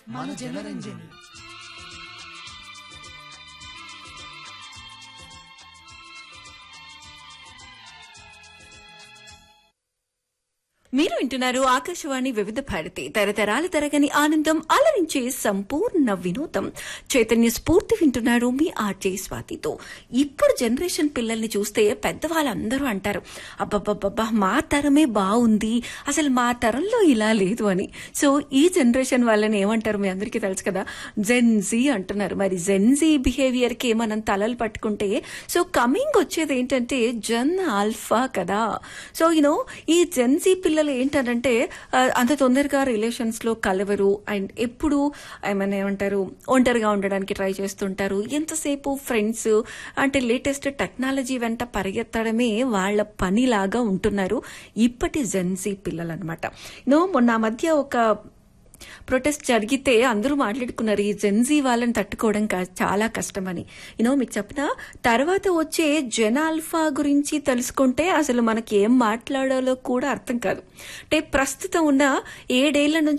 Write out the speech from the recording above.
మన జనరంజని మీరు వింటున్నారు ఆకాశవాణి వివిధ భారతి తరతరాల తరగని ఆనందం అలరించే సంపూర్ణ వినోదం చైతన్య స్ఫూర్తి వింటున్నారు మీ ఆర్జే స్వాతితో ఇప్పుడు జనరేషన్ పిల్లల్ని చూస్తే పెద్దవాళ్ళందరూ అంటారు అబ్బబ్బబ్బబ్బా మా తరమే బాగుంది అసలు మా తరంలో ఇలా లేదు అని సో ఈ జనరేషన్ వాళ్ళని ఏమంటారు మీ అందరికీ తెలుసు కదా జెన్జీ అంటున్నారు మరి జెన్జీ బిహేవియర్ కి మనం తలలు పట్టుకుంటే సో కమింగ్ వచ్చేది ఏంటంటే జన్ ఆల్ఫా కదా సో యూనో ఈ జెన్జీ పిల్లలు ఏంటంటే ఆ, అంత తొందరగా రిలేషన్స్ లో కలవరు అండ్ ఎప్పుడు ఏమైనా ఏమంటారు ఒంటరిగా ఉండడానికి ట్రై చేస్తుంటారు ఎంతసేపు ఫ్రెండ్స్ అంటే లేటెస్ట్ టెక్నాలజీ వెంట పరిగెత్తడమే వాళ్ళ పనిలాగా ఉంటున్నారు ఇప్పటి జెన్జీ పిల్లలు అనమాట నో మొన్న ఆ మధ్య ఒక ప్రొటెస్ట్ జరిగితే అందరూ మాట్లాడుకున్నారు ఈ జెన్జీ వాళ్ళని తట్టుకోవడం క- చాలా కష్టమని యూనో మీకు చెప్పిన తర్వాత వచ్చే జెన్ ఆల్ఫా గురించి తెలుసుకుంటే అసలు మనకి ఏం మాట్లాడాలో కూడా అర్థం కాదు అంటే ప్రస్తుతం ఉన్న ఏడేళ్ల నుంచి